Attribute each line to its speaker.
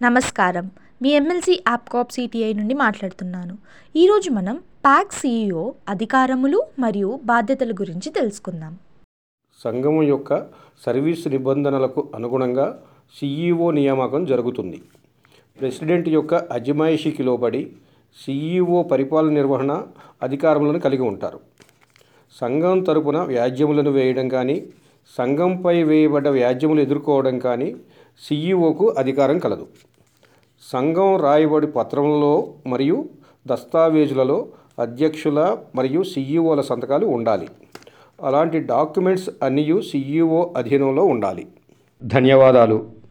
Speaker 1: నమస్కారం మీ MLC యాప్కాప్ CTI నుండి మాట్లాడుతున్నాను ఈరోజు మనం ప్యాక్ సిఇఓ అధికారములు మరియు బాధ్యతల గురించి తెలుసుకుందాం
Speaker 2: సంఘం యొక్క సర్వీస్ నిబంధనలకు అనుగుణంగా సిఈఓ నియామకం జరుగుతుంది ప్రెసిడెంట్ యొక్క అజమాయిషీకి లోబడి సిఈఓ పరిపాలన నిర్వహణ అధికారములను కలిగి ఉంటారు సంఘం తరపున వ్యాజ్యములను వేయడం కానీ సంఘంపై వేయబడ్డ వ్యాజ్యములు ఎదుర్కోవడం కానీ సిఈఓకు అధికారం కలదు సంఘం రాయబడి పత్రంలో మరియు దస్తావేజులలో అధ్యక్షుల మరియు సిఈఓల సంతకాలు ఉండాలి అలాంటి డాక్యుమెంట్స్ అన్నీ సిఈఓ అధీనంలో ఉండాలి ధన్యవాదాలు